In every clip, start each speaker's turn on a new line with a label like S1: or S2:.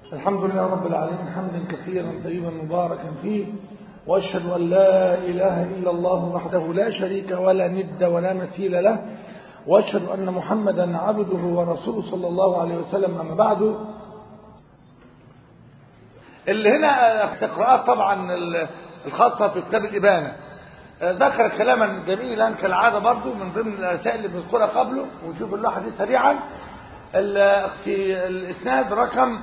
S1: الحمد لله رب العالمين حمدا كثيرا طيبا مباركا فيه وأشهد أن لا إله إلا الله وحده لا شريك ولا ند ولا مثيل له وأشهد أن محمدا عبده ورسوله صلى الله عليه وسلم أما بعد اللي هنا استقراءات طبعا الخاصة في كتاب الإبانة ذكر كلاما جميلا كالعادة برضو من ضمن الرسائل اللي بنذكرها قبله ونشوف اللوحة دي سريعا في الإسناد رقم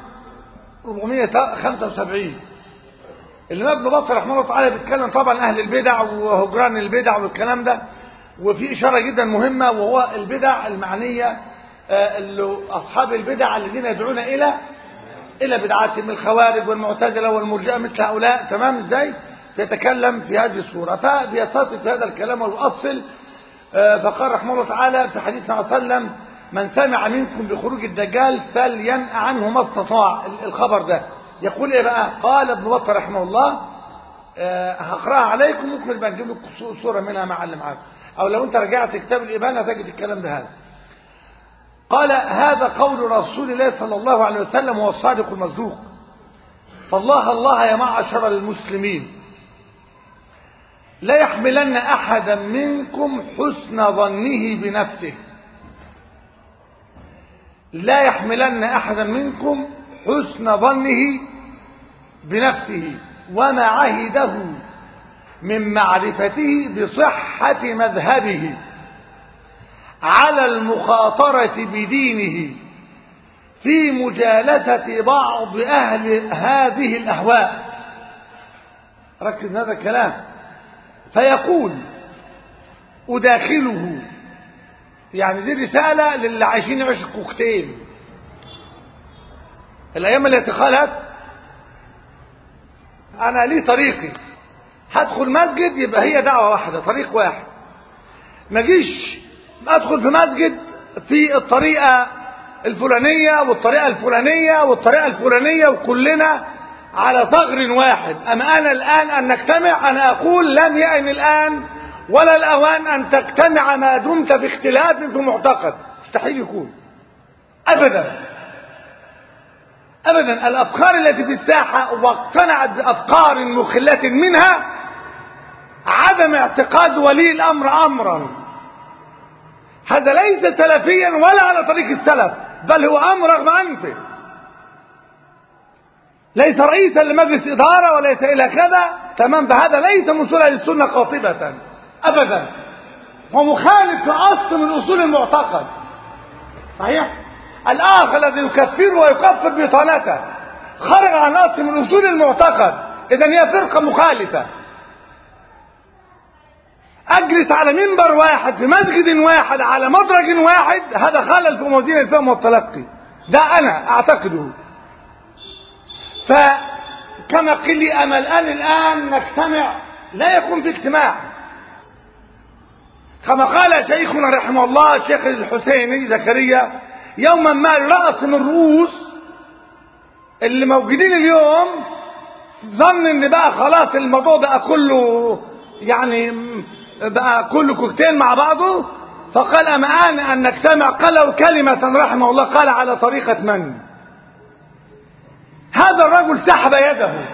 S1: 475 الإمام ابن بطل رحمه الله تعالى بيتكلم طبعا أهل البدع وهجران البدع والكلام ده وفي إشارة جدا مهمة وهو البدع المعنية اللي أصحاب البدع الذين يدعون إلى إلى بدعاتهم الخوارج والمعتزلة والمرجئة مثل هؤلاء تمام إزاي يتكلم في هذه الصورة فبيتصف في هذا الكلام ويؤصل فقال رحمه الله تعالى في حديث صلى الله عليه وسلم من سمع منكم بخروج الدجال فلينأ عنه ما استطاع الخبر ده يقول ايه بقى قال ابن بطه رحمه الله هقراها عليكم ممكن نبقى نجيب لك صوره منها مع اللي معاك او لو انت رجعت كتاب الابانه تجد الكلام ده هذا قال هذا قول رسول الله صلى الله عليه وسلم هو الصادق المصدوق فالله الله يا معشر المسلمين لا يحملن احدا منكم حسن ظنه بنفسه لا يحملن احدا منكم حسن ظنه بنفسه وما عهده من معرفته بصحة مذهبه على المخاطرة بدينه في مجالسة بعض أهل هذه الأهواء ركز هذا الكلام فيقول أداخله يعني دي رسالة للي عايشين يعيش كوكتيل الأيام التي خلت أنا لي طريقي هدخل مسجد يبقى هي دعوة واحدة طريق واحد ما جيش أدخل في مسجد في الطريقة الفلانية والطريقة الفلانية والطريقة الفلانية وكلنا على ثغر واحد أما أنا الآن أن نجتمع أنا أقول لم يأن الآن ولا الأوان أن تجتمع ما دمت في اختلاف في معتقد مستحيل يكون أبدا أبدا الأفكار التي في الساحة واقتنعت بأفكار مخلة منها عدم اعتقاد ولي الأمر أمرا هذا ليس سلفيا ولا على طريق السلف بل هو أمر رغم أنفه ليس رئيسا لمجلس إدارة وليس إلى كذا تمام فهذا ليس من سنن السنة قاطبة أبدا ومخالف لأصل من أصول المعتقد صحيح الآخر الذي يكفر ويكفر بطانته خرج عن أصل من أصول المعتقد إذا هي فرقة مخالفة أجلس على منبر واحد في مسجد واحد على مدرج واحد هذا خلل في موازين الفهم والتلقي ده أنا أعتقده فكما قل لي أمل أن الآن نجتمع لا يكون في اجتماع كما قال شيخنا رحمه الله الشيخ الحسيني زكريا يوما ما رأس من رؤوس اللي موجودين اليوم ظن ان بقى خلاص الموضوع بقى كله يعني بقى كله كوكتيل مع بعضه فقال أما آن أن نجتمع قالوا كلمة رحمه الله قال على طريقة من هذا الرجل سحب يده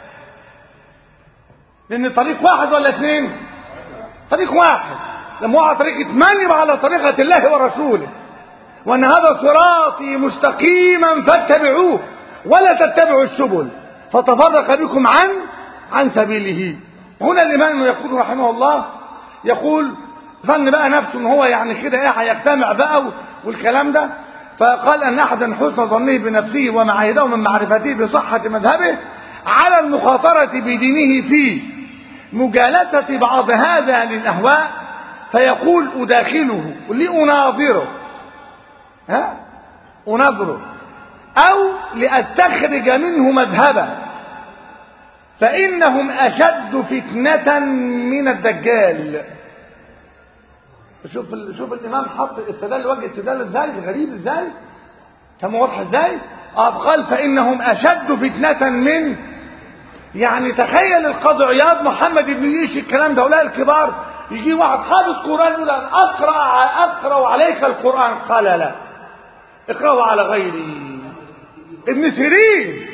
S1: لأن طريق واحد ولا اثنين طريق واحد لما هو على طريقة من يبقى على طريقة الله ورسوله وأن هذا صراطي مستقيما فاتبعوه ولا تتبعوا السبل فتفرق بكم عن عن سبيله هنا الإمام يقول رحمه الله يقول ظن بقى نفسه ان هو يعني كده ايه هيجتمع بقى والكلام ده فقال ان احدا حسن ظنه بنفسه وما عهده من معرفته بصحة مذهبه على المخاطرة بدينه في مجالسة بعض هذا للأهواء فيقول أداخله لأناظره ها أنظره أو لأستخرج منه مذهبا فإنهم أشد فتنة من الدجال شوف شوف الإمام حط استدل وجه استدل ازاي غريب ازاي كم واضح ازاي اه قال فإنهم أشد فتنة من يعني تخيل القاضي عياض محمد بن يشي الكلام ده هؤلاء الكبار يجي واحد حافظ قرآن يقول أن أقرأ أقرأ عليك القرآن قال لا اقرأوا على غيري ابن سيرين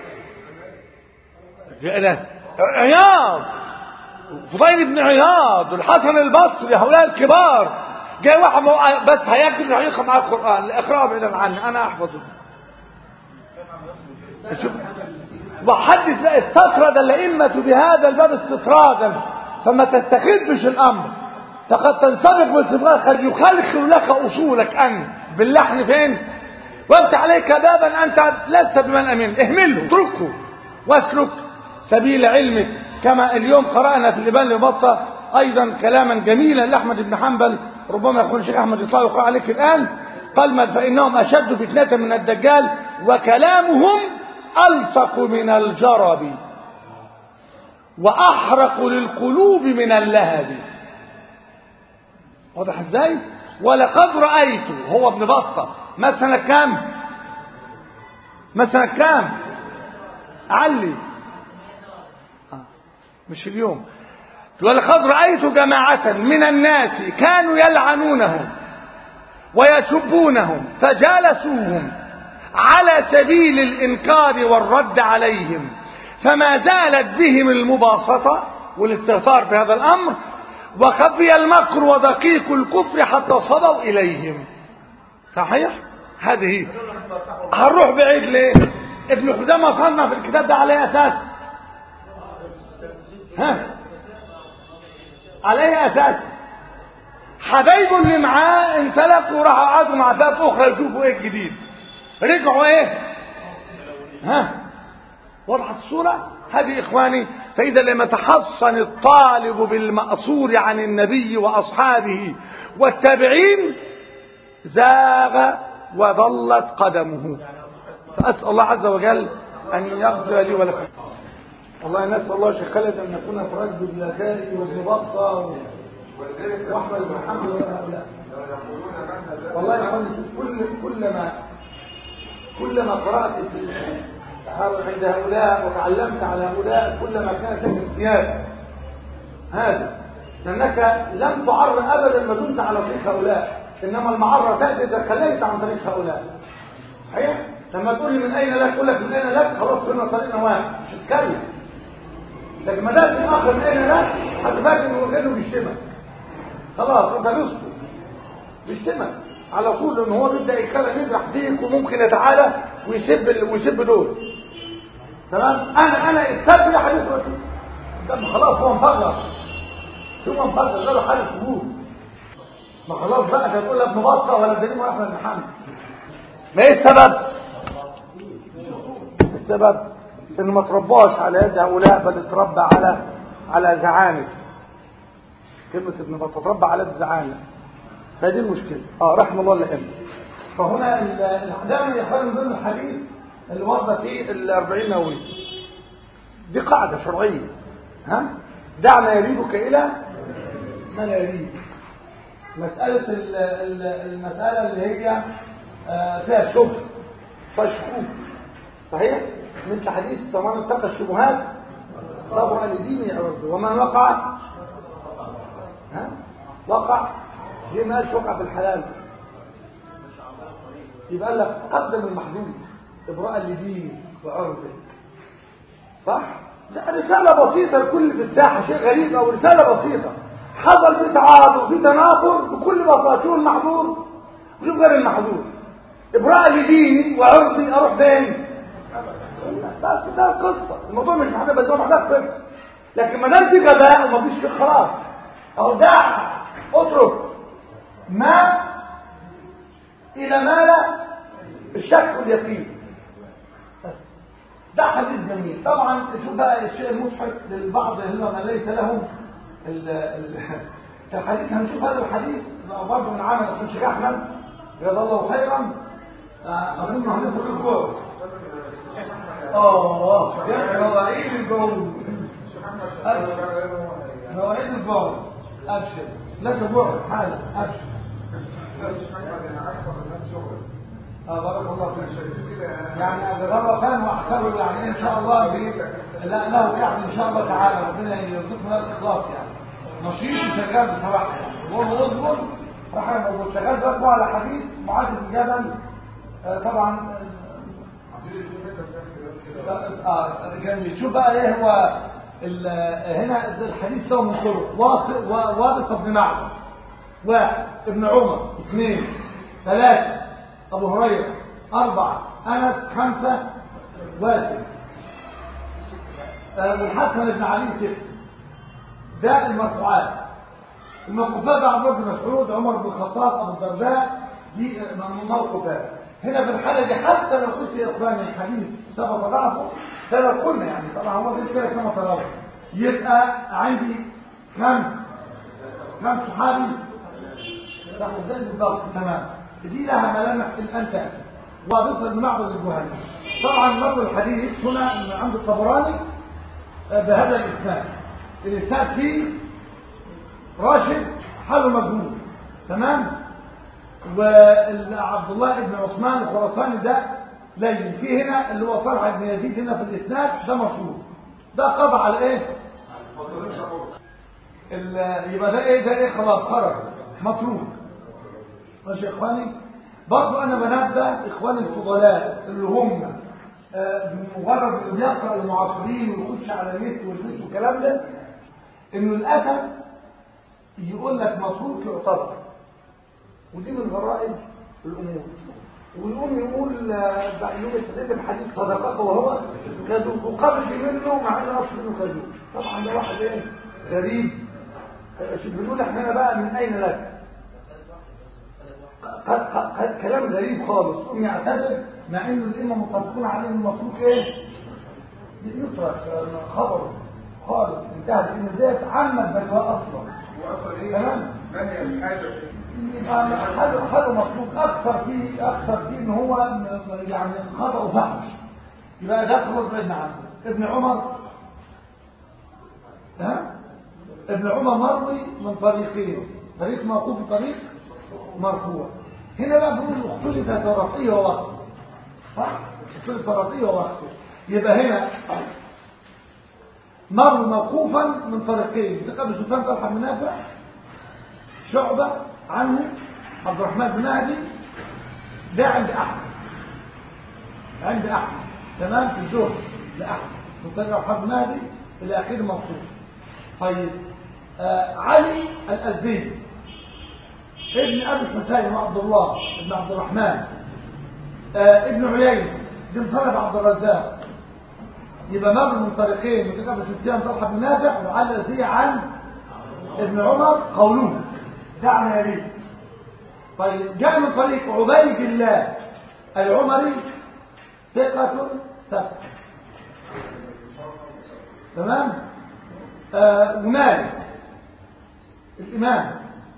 S1: عياض فضيل بن عياض الحسن البصري هؤلاء الكبار جاي واحد بس هيكتب هيقرا معاه القران اقراه بعيدا عني انا احفظه وحدث لا استطرد الائمه بهذا الباب استطرادا فما تستخدمش الامر فقد تنسبق باستبغاء قد يخلخل لك اصولك انت باللحن فين وافتح عليك بابا انت لست بمن امين اهمله اتركه واسلك سبيل علمك كما اليوم قرانا في الابان لبطه ايضا كلاما جميلا لاحمد بن حنبل ربما يكون الشيخ احمد يطلع يقرا عليك الان قال فانهم اشد فتنه من الدجال وكلامهم الصق من الجرب واحرق للقلوب من اللهب واضح ازاي ولقد رايته هو ابن بطه مثلا كام مثلا كام علي مش اليوم ولقد رأيت جماعة من الناس كانوا يلعنونهم ويسبونهم فجالسوهم على سبيل الإنكار والرد عليهم فما زالت بهم المباسطة والاستغفار في هذا الأمر وخفي المكر ودقيق الكفر حتى صدوا إليهم صحيح؟ هذه هنروح بعيد ليه؟ ابن خزامة صنف الكتاب ده على أساس ها على اي اساس حبايبه اللي معاه انسلكوا وراحوا قعدوا مع ذات اخرى يشوفوا ايه الجديد رجعوا ايه ها وضحت الصوره هذه اخواني فاذا لم يتحصن الطالب بالمأثور عن النبي واصحابه والتابعين زاغ وضلت قدمه فاسال الله عز وجل ان يغفر لي ولكم والله نسأل الله شيخ خالد أن نكون فرج بالذكاء وابن بطة وأحمد بن محمد وهؤلاء والله يا أخواني كل كلما كلما قرأت في عند هؤلاء وتعلمت على هؤلاء كلما كانت لك ازدياد هذا لأنك لم تعر أبدا ما دمت على طريق هؤلاء إنما المعرة تأتي إذا خليت عن طريق هؤلاء صحيح؟ لما تقول لي من أين لك أقول لك من أين لك خلاص كنا طريقنا واحد مش هتكلم لكن ما دام الاخر من اين لك هتفاجئ انه كانه بيشتمك خلاص انت نصفه بيشتمك على طول ان هو بيبدا يتكلم يجرح فيك وممكن يتعالى ويسب ال... ويسب دول تمام انا انا استبدل يا حديث رسول ده خلاص هو مفرغ هو مفرغ ده حاله ثبوت ما خلاص بقى ده تقول ابن بطه ولا دليل ولا احمد محمد ما ايه السبب السبب انه ما ترباش على يد هؤلاء بل اتربى على على زعانف كلمة ابن بطة تربى على يد زعانف فدي المشكلة اه رحم الله الأئمة فهنا دائما يا اخوان من ضمن الحديث اللي ورد فيه الأربعين نووي دي قاعدة شرعية ها دع ما يريبك إلى ما لا يريب مسألة المسألة اللي هي فيها شبه فيها شكوك صحيح مثل حديث فمن اتقى الشبهات صبر لدينه عرضه ومن وقع ها وقع ليه ما قالش وقع في الحلال يبقى قال لك قدم المحدود ابراء لدينه وعرضه صح ده رسالة بسيطة لكل في الساحة شيء غريب أو رسالة بسيطة حصل في تعارض وفي تناقض بكل بساطة شو المحظور وشو غير المحظور ابراء لديني وعرضي اروح فين بس ده القصه الموضوع مش محتاج بس هو محتاج قصه لكن ما دام في غباء ومفيش فيه خلاص او دع اترك ما الى ما لا الشك واليقين بس ده حديث جميل طبعا شوف بقى الشيء المضحك للبعض اللي هم ليس لهم ال ال الحديث هنشوف هذا الحديث برضه من عمل اخو الشيخ احمد جزاه الله خيرا اظن هندخل الاسبوع اه مواعيد الجو مواعيد الجو ابشر لا تبوع حالا ابشر اه بارك الله فيك يعني جزاه خير واحسبه يعني ان شاء الله لا له يعني ان شاء الله تعالى ربنا يرزقنا الاخلاص يعني نشيط وشغال بصراحه يعني وهو اصبر رحمه الله شغال بقى على حديث معاذ بن جبل آه طبعا اه جميل شوف بقى ايه هو ال- هنا الحديث له من طرق واصل وابص بن معبد واحد ابن عمر اثنين ثلاثة ابو هريرة اربعة انس خمسة واسع آه، والحسن بن علي ستة ده المرفوعات الموقوفات عن ابن مسعود عمر بن الخطاب ابو الدرداء دي من موقوفات هنا في الحاله دي حتى لو قلت يا اخواني الحديث سبب ضعفه فلو قلنا يعني طبعا هو غير كده كما ترون يبقى عندي كم كم صحابي لا ازاي بالضبط تمام دي لها ملامح الان تاتي وبصر بن معبد الجهني طبعا مر الحديث هنا من عند الطبراني آه، بهذا الاسناد الاسناد فيه راشد حاله مجهول تمام وعبد الله بن عثمان الخراساني ده لين في هنا اللي هو طلحه بن يزيد هنا في الاسناد ده مشهور ده قضى على ايه ال- يبقى ده ايه ده ايه خلاص خرج متروك ماشي يا اخواني برضو انا بنبه اخواني الفضلاء اللي هم آه، بمجرد اللي بيقرا المعاصرين ويخش على النت ويخش والكلام ده انه للاسف يقول لك متروك يعتبر ودي من غرائب الامور ويقوم يقول آه، بعد يوم يستدل بحديث صدقه وهو كذوب وقبل منه مع انه اصل انه كذوب طبعا ده واحد ايه غريب آه، شوف بنقول احنا هنا بقى من اين لك ق- ق- ق- كلام غريب خالص قوم يعتذر مع انه الائمه متفقون عليه انه متروك ايه يترك آه، خبره خالص انتهت ان ديت عامه بلوى اصلا
S2: واصلا ايه
S1: تمام.
S2: ما هي الحاجه
S1: يبقى هذا هذا مطلوب اكثر فيه اكثر فيه ان هو م- يعني خطا وفحش يبقى ده خلاص بعدنا عنه ابن عمر ها ابن عمر مروي من طريقين طريق موقوف وطريق مرفوع هنا بقى بنقول اختلف طرفيه ووقته صح اختلف طرفيه ووقته يبقى هنا مر موقوفا من طريقين ثقه ابن سفيان طلحه بن نافع شعبة عنه عبد الرحمن بن مهدي ده عند أحمد عند أحمد تمام في الزهر لأحمد من طريق عبد الرحمن بن مهدي إلى آخره مقصود طيب آه علي الأزدي ابن أبي الحسين وعبد الله ابن عبد الرحمن آه ابن عيينة بن طلب عبد الرزاق يبقى مر من طريقين من طريق ابي سفيان طلحه بن نافع وعلى الازدي عن ابن عمر قولون دعنا يريد طيب جاء من طريق عبيد الله العمري ثقة ثقة تمام آه ومالك الإمام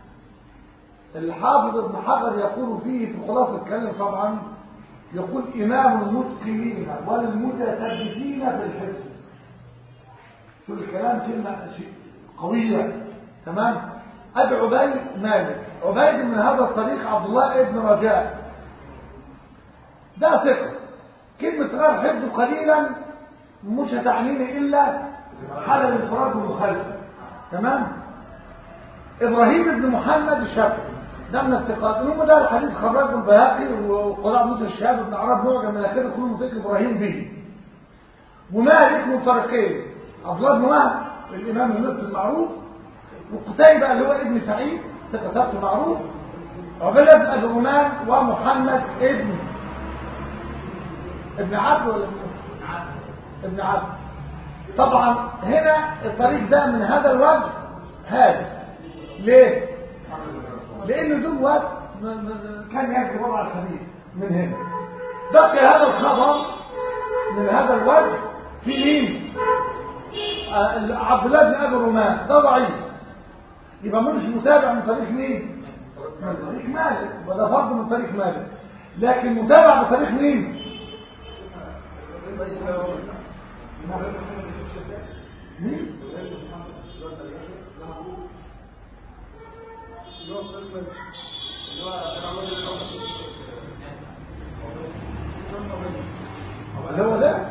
S1: الحافظ ابن حجر يقول فيه في خلاصة الكلام طبعا يقول إمام المتقنين والمتثبتين في الحفظ شو الكلام كلمة شيء قوية تمام أدي عبيد مالك عبيد من هذا الطريق عبد الله ابن رجاء ده ثقة كلمة غير حفظه قليلا مش هتعنيني إلا حال الانفراد والمخالفة تمام إبراهيم بن محمد الشافعي ده من الثقات المهم ده الحديث خرجه البيهقي وقراء موسى الشهاب بن عرب معجم من اخره كله مطلق ابراهيم به ومالك من طريقين عبد الله بن وهب الامام المصري المعروف وقتيبة اللي هو ابن سعيد ثقة ثبت معروف عبيدة بن ابي رومان ومحمد ابن ابن عبد ولا ابن ابن عبد طبعا هنا الطريق ده من هذا الوجه هذا ليه لان دوت كان يجري وضع الخبيث من هنا بقي هذا الخبر من هذا الوجه في مين آه، عبد الله بن ابي رومان ده ضعيف يبقى مش متابع من طريق مين من طريق مالك وده فرض من طريق مالك لكن متابع من طريق مين مين اللي هو ده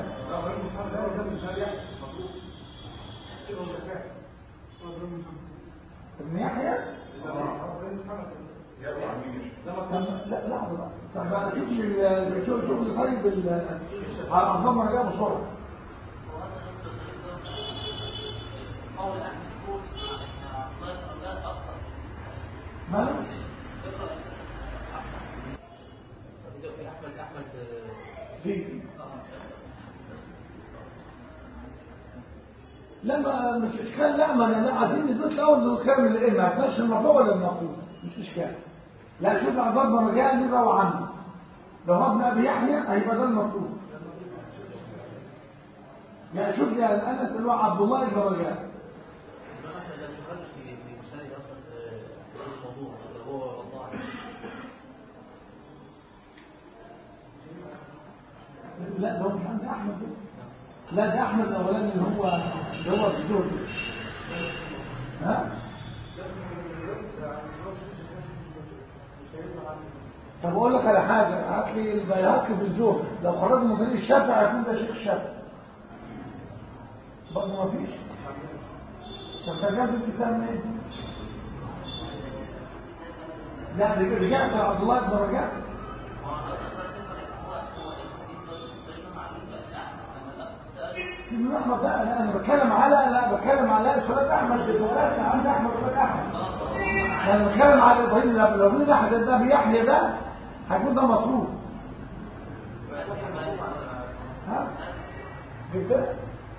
S1: ابن يحيى طب لا لحظه بقى طب بقى شوف لي شوف شوف لي طيب اجيب ال هنضم انا جايبه بسرعه
S3: قول احمد يقول لا اكثر
S1: ماله
S3: في احمد احمد
S1: في لا ما مش اشكال لا ما انا لا عايزين نثبت الاول انه كامل الايه ما عرفناش المرفوع ولا المنقول مش اشكال لا شوف عباد ما رجاء نبقى عنه لو هو ابن ابي يحيى هيبقى ده المطلوب لا شوف لي انس اللي هو عبد الله بن رجاء
S3: انما احنا لا نشتغل في في مسائل اصلا آه، الموضوع اللي هو والله
S1: لا ده هو مش عند احمد ده. لا ده احمد الاولاني اللي هو اللي هو في الزهد ها طب اقول لك على حاجه هات لي البيهقي في الزهد لو خرجنا من طريق الشافعي هيكون ده شيخ الشافعي برضه ما فيش طب ترجمت الكتاب منين؟ لا رجعت عبد الله بن رجاء ابن احمد بقى لا انا بتكلم على لا بتكلم على سؤال احمد بسؤال عند احمد سؤال احمد انا بتكلم على ابراهيم لو لو مين احد ده بيحيى ده هيكون ده مطلوب ها جدا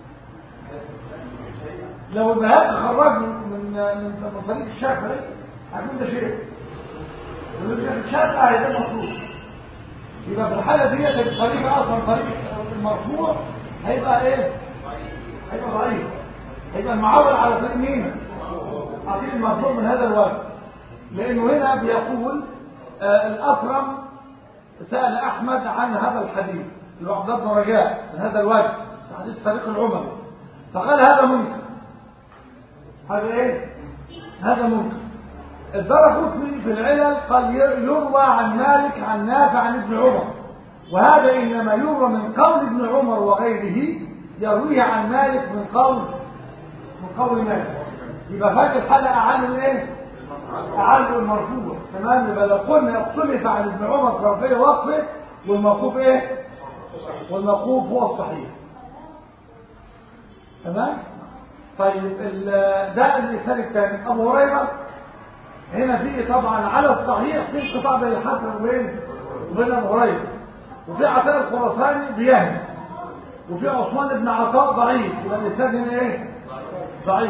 S1: لو البهاء خرج من من من من طريق الشافعي هيكون ده شيء ولو الشافعي ده مطلوب يبقى في الحاله ديت الطريقه اصلا طريق المرفوع هيبقى ايه هيبقى ضعيف هيبقى المعول على طريق مين عطيل المرفوع من هذا الوجه لانه هنا بيقول آه الاكرم سال احمد عن هذا الحديث اللي هو عبد الله بن رجاء من هذا الوجه في حديث طريق العمر فقال هذا منكر هذا ايه هذا منكر الدرقطني في العلل قال يروى عن مالك عن نافع عن ابن عمر وهذا إنما يروى من قول ابن عمر وغيره يرويه عن مالك من قول من قول مالك يبقى فات الحلقة عنه ايه عنه المرفوع تمام يبقى لو قلنا اختلف عن ابن عمر طرفيه وقفه والموقوف ايه والموقوف هو الصحيح تمام طيب ال- ده المثال الثاني ابو هريره هنا في طبعا على الصحيح في انقطاع بين الحسن وبين وبين ابو هريره وفي عطاء الخراساني بيهم وفي عثمان بن عطاء ضعيف يبقى الاسناد هنا ايه ضعيف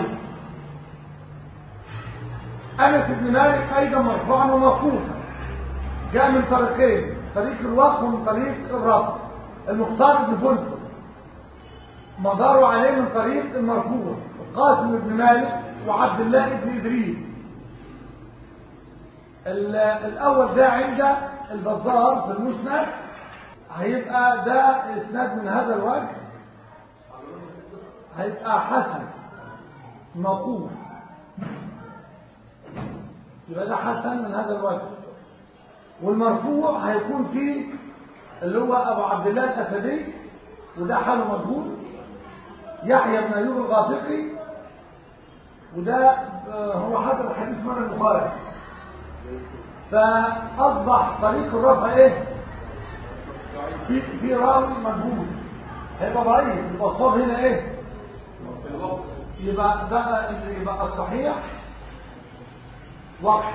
S1: انس بن مالك ايضا مرفوعا وموقوفا جاء من طريقين طريق الوقف ومن طريق الرفع المختار بن فلفل مداروا عليه من طريق المرفوع القاسم بن مالك وعبد الله بن ادريس ال- الاول ده عند البزار في المسند هيبقى ده اسناد من هذا الوجه هيبقى حسن موقوف يبقى ده حسن من هذا الوجه والمرفوع هيكون فيه اللي هو ابو عبد الله الاسدي وده حاله مجهول يحيى بن ايوب الغافقي وده آه، هو حسن الحديث من البخاري فاصبح طريق الرفع ايه في في راوي مجهول هيبقى ضعيف يبقى الصواب هنا ايه يبقى ده يبقى الصحيح وقف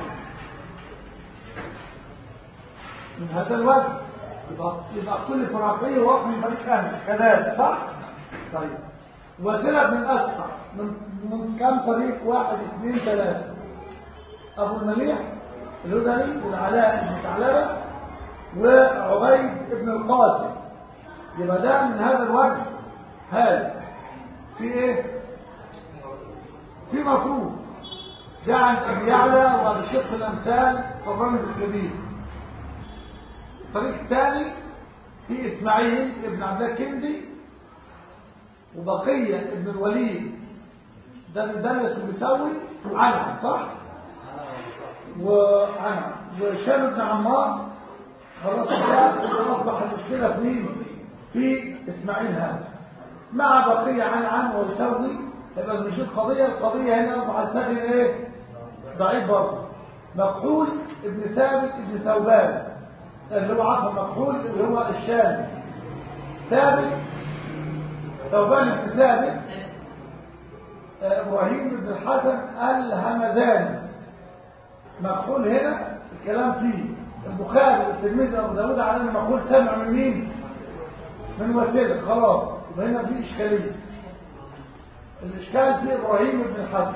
S1: من هذا الوجه يبقى يبقى كل فرعيه وقف من طريق خامس كذلك صح طيب وسيله بن اسقع من من كم طريق واحد اثنين ثلاثه ابو المليح الهذلي والعلاء بن ثعلبه وعبيد بن القاسم يبقى ده من هذا الوجه هذا في ايه في مفروض ده عن ابي يعلى وابي شق الامثال طبراني الكبير الطريق الثاني في اسماعيل ابن عبد الله الكندي وبقيه ابن الوليد ده مدلس ومسوي عنعم صح وعنعم وهشام بن عمار خلاص ده اصبح المشكله في مين في اسماعيل هذا مع بقيه عنعم ويسوي يبقى المشيت قضيه القضيه هنا اصبحت سجن ايه ضعيف برضه مكحول ابن ثابت ابن ثوبان اللي هو عفوا مكحول اللي هو الشامي ثابت ثوبان بن ثابت آه، ابراهيم بن الحسن الهمداني مقول هنا الكلام فيه البخاري والترمذي ابو داود على ان مقول سمع من مين من وسيله خلاص يبقى هنا في اشكاليه الاشكال في ابراهيم بن الحسن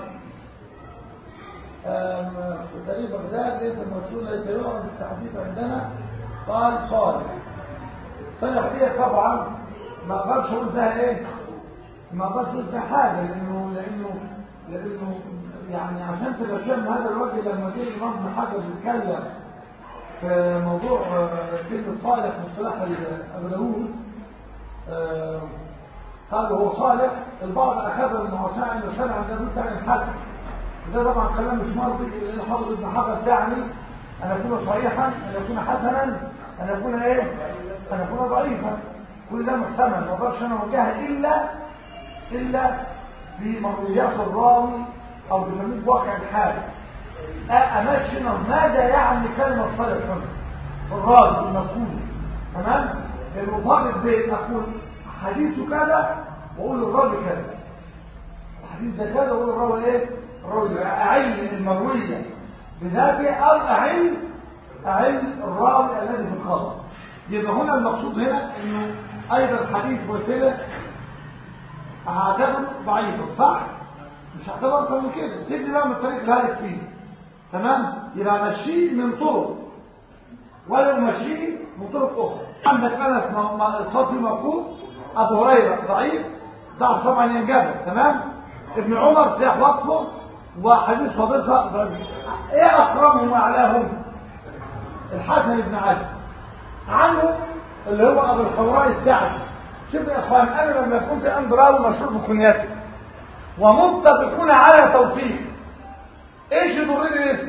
S1: آم، في تاريخ بغداد ليس المسؤول ليس يعرف التحديث عندنا قال صالح صالح دي طبعا ما قالش قلتها ايه ما قالش قلتها حاجه لانه لانه لانه يعني عشان تبقى فاهم هذا الوجه لما جه الامام ابن حجر يتكلم في موضوع آه، كلمه صالح في اصطلاح ابو داوود آه، قال هو صالح البعض اخذ المعصاه انه شرع عند ابو تاني الحسن ده طبعا كلام مش مرضي لان حافظ ابن حجر تعني ان يكون صحيحا ان يكون حسنا ان يكون ايه ان يكون ضعيفا كل ده محتمل ما اقدرش انا اوجهها الا الا بمرويات الراوي او بجميع واقع الحال امشي ماذا يعني كلمه صالح هنا الراوي المذكور تمام المفرد بين اقول حديثه كذا واقول الراوي كذا الحديث ده كذا واقول الراوي ايه الراوي اعل المرويه بذاته او اعل اعل الراوي الذي في الخبر يبقى هنا المقصود هنا انه ايضا حديث وسيله هعتبر ضعيفا صح مش هعتبر اكتر من كده سيبني بقى من الطريق اللي هلك فيه تمام يبقى مشيه من طرق ولا مشيه من طرق اخرى عندك انس م- م- صافي مفقود ابو هريره ضعيف ضعف طبعا ينجبر تمام ابن عمر سيح وقفه وحديث حبيصه ضعيف ايه اكرمهم واعلاهم الحسن بن علي عنه اللي هو ابو الحوراء السعدي شوف يا اخوان انا لما يكون في عند راوي مشهور بكنيته ومتفقون على توفيق ايش يضرني الاسم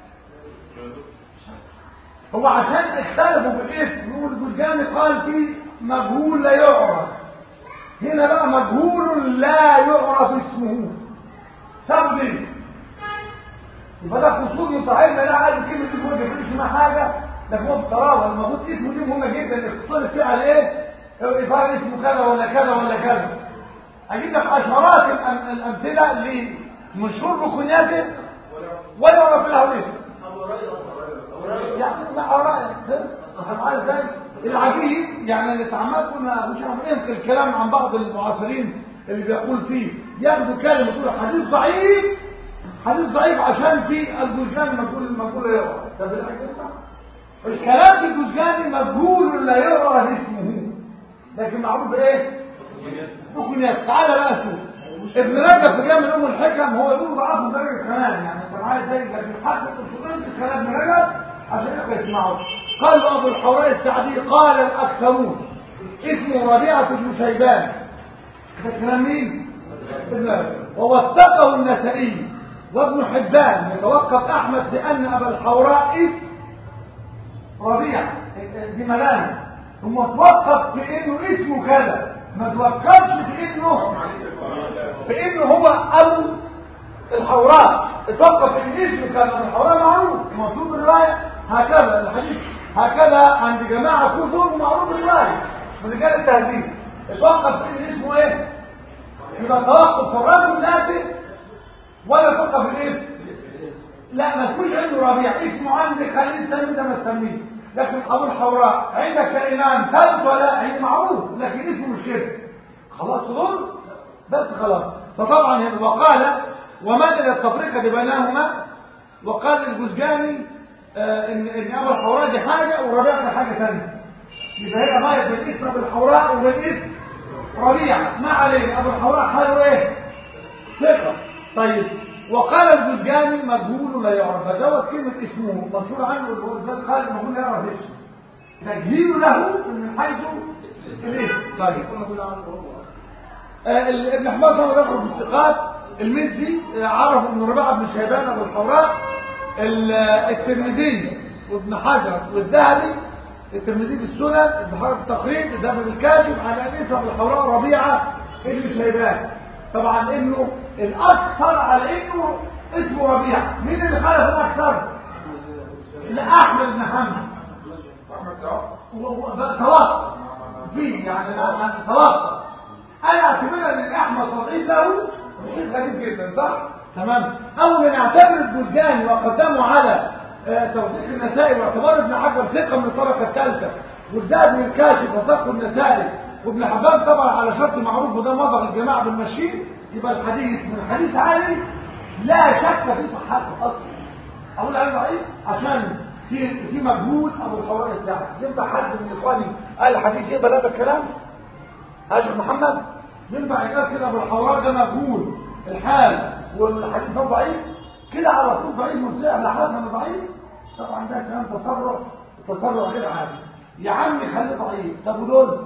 S1: هو عشان اختلفوا بالاسم يقول الجرجاني قال فيه مجهول لا يعرف هنا بقى مجهول لا يعرف اسمه سبب ليه يبقى ده قصور من صاحبنا لا عايز كلمه دي ما يفرقش مع حاجه ده هو الطراوه المفروض اسمه دي مهمه جدا الاتصال فيه على ايه؟ الاطار اسمه كذا ولا كذا ولا كذا اجيب لك عشرات الأم- الامثله لمشهور بكنياته ولا يعرف له اسم
S3: ابو هريره ابو هريره
S1: يعني مع رايك هتعرف ازاي العجيب يعني اللي اتعمد كنا مش عارفين في الكلام عن بعض المعاصرين اللي بيقول فيه ياخدوا كلمه يقول حديث ضعيف حديث ضعيف عشان في الجزجاني مقبول مقبول لا يعرف طب الحاجة الكلام في الجزجاني مجهول لا يعرف اسمه لكن معروف ايه ركنيات تعالى بقى شوف ابن رجب في جامع ام الحكم هو يقول ضعف درجه كمان يعني انت معايا ازاي لكن حتى الاصولين في كلام ابن رجب عشان يبقى يسمعوا قال ابو الحوراء السعدي قال الاكثرون اسمه ربيعه بن شيبان ده كلام مين؟ ابن رجب ووثقه النسائي وابن حبان يتوقف احمد لان ابا الحوراء اسم ربيع دي ملامه ثم توقف في انه اسمه كذا ما توقفش في انه في انه هو ابو الحوراء اتوقف في ان اسمه كان ابو الحوراء معروف موجود الروايه هكذا الحديث هكذا عند جماعه كثر ومعروف الروايه من رجال التهذيب اتوقف في ان اسمه ايه يبقى توقف في الرجل نافع ولا توقف في الاسم لا ما تكونش عنده ربيع اسمه عندك خليل سامي ده ما تسميه لكن ابو الحوراء عندك كإمام ثابت ولا عندي معروف لكن اسمه مش كده خلاص دول بس خلاص فطبعا هنا وقال وما الى التفرقه بينهما وقال الجزجاني آه ان ان ابو الحوراء دي حاجه والربيع دي حاجه ثانيه يبقى هنا غايه بين اسم ابو الحوراء وبين اسم ربيعه ما عليه ابو الحوراء حاله ايه ثقه طيب وقال الجزجاني مجهول لا يعرف فزود كلمة اسمه مشهور عنه الوزاد قال مجهول لا يعرف اسمه تجهيل له من حيث الاسم طيب آه، ال- ابن حماد هو دخل في الثقات المزي آه، عرف ابن ربيعه بن شيبان ابو الحوراء ال- آه، الترمذي وابن حجر والذهبي الترمذي في السنن ابن حجر في التقريب الذهبي في الكاشف على ان اسم ابو الحوراء ربيعه ابن شيبان طبعا انه الاكثر على انه اسمه ربيعه مين اللي خالف الاكثر؟ لا احمد بن حنبل
S2: احمد تعب
S1: توقف فيه يعني انا توقف انا اعتبرها ان احمد تضعيف له شيء غريب جدا صح تمام اول ان اعتبر البلداني وقدمه على آه، توثيق النسائي واعتبار ابن حجر ثقه من الطبقه الثالثه والزاد من الكاشف وثقه النسائي وابن حبان طبعا على شرط المعروف وده مضغ الجماعه بالمشي يبقى الحديث من حديث عالي لا شك في صحته اصلا اقول عليه ضعيف عشان في في مجهود ابو الحوار الساعه ينفع حد من اخواني قال الحديث يقبل هذا الكلام هاشم محمد ينفع يقول كده ابو الحوار ده مجهول الحال والحديث ده ضعيف كده على طول ضعيف مطلع لحسن ضعيف طبعا ده كلام تصرف تصرف غير عادي يا عمي خليه ضعيف طب ودول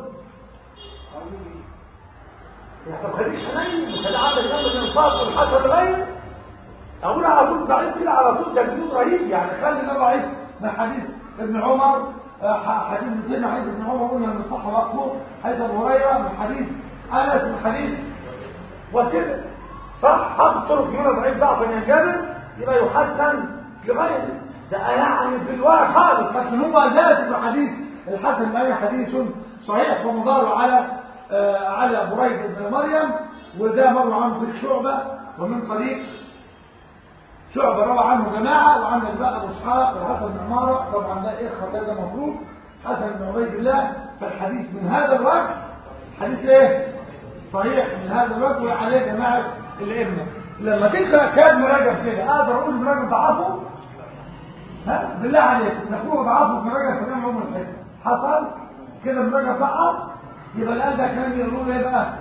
S1: طب خليك حنين وخلي عندك جنب الانصاف والحسن غير اقول على طول ضعيف كده على طول ده جدود رهيب يعني خلي ده ضعيف من حديث ابن عمر آه، ح- حديث مسلم حديث ابن عمر قلنا من الصحة مقبول حديث ابو هريره من حديث انس من حديث وكده صح حط طرق هنا ضعيف ضعفا ينجبر يبقى يحسن لغيره ده يعني في الواقع خالص لكن هو ذات في حديث الحسن اي حديث صحيح ومدار على آه على بريد بن مريم وده مر عنه في شعبه ومن طريق شعبة روى عنه جماعة وعندك بقى أبو إسحاق وحسن بن عمارة طبعا ده إيه خطأ ده مفروض حسن بن عبيد الله فالحديث من هذا الوجه حديث إيه؟ صحيح من هذا الوجه وعليه جماعة الأئمة لما تقرأ كلام رجب كده أقدر أقول ابن رجب ضعفه؟ ها؟ بالله عليك نقول ضعفه ابن رجب في عمر الحكم حصل كده ابن رجب ضعف يبقى الآن ده كلام يقولون إيه بقى؟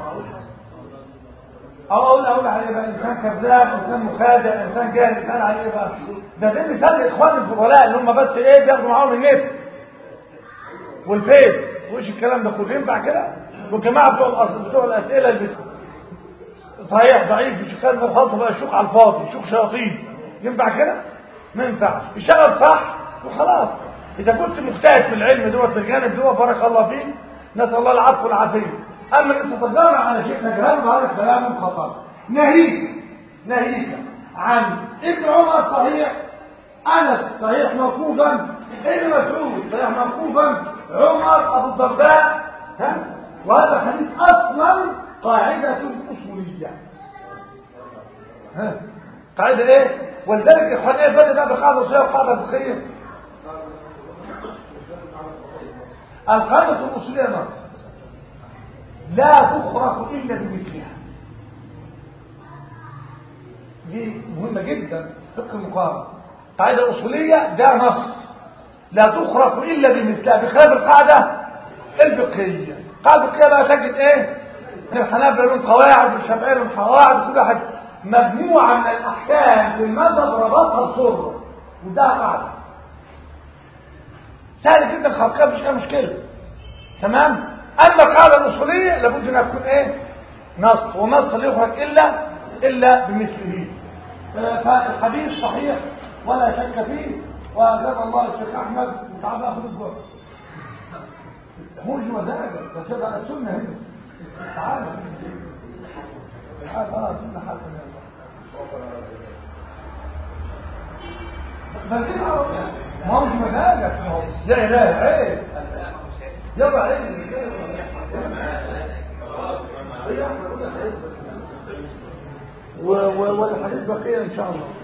S1: او اقول اقول عليه بقى انسان كذاب انسان مخادع انسان جاهل انسان عليه إيه بقى ده ده مثال الاخوان الفضلاء اللي هم بس ايه بياخدوا معاهم النت والفيس وش الكلام ده كله ينفع كده والجماعه بتوع الأصل بتوع الاسئله اللي بت... صحيح ضعيف مش كلام مخالطه بقى شوك على الفاضي شوك شياطين ينفع كده ما ينفعش اشتغل صح وخلاص اذا كنت مجتهد في العلم دوت في الجانب دوت بارك الله فيك نسال الله العفو والعافيه اما ان تتجرع على شيء تجهل هذا كلام خطا ناهيك ناهيك عن ابن عمر صحيح انس صحيح موقوفا ابن مسعود صحيح موقوفا عمر ابو الدرداء ها وهذا الحديث اصلا قاعده اصوليه ها قاعده ايه ولذلك يا اخوان ايه بدأ بقى بقاعده اصوليه وقاعده فقهيه القاعده الاصوليه نص لا تخرق إلا بمثلها دي مهمة جدا فقه المقارنة قاعدة أصولية ده نص لا تخرق إلا بمثلها بخلاف القاعدة الفقهية القاعدة الفقهية بقى تجد إيه الحنابلة لهم قواعد والشافعية لهم قواعد كل واحد مجموعة من الأحكام في المذهب ربطها بصورة وده قاعدة سهل جدا خلقها مش أي مشكلة تمام اما القاعده الاصوليه لابد ان يكون ايه نص ونص لا يخرج الا الا بمثله آه، فالحديث صحيح ولا شك فيه وجزا الله الشيخ احمد وتعالى اخذ الجهد هو مش مزاجك ده تبقى السنه هنا تعالى تعالى اه سنه حسنه بل كده ما هو مش مزاجك ما هو لا لا عيب يلا عيب و- و- والحديث بقية إن شاء الله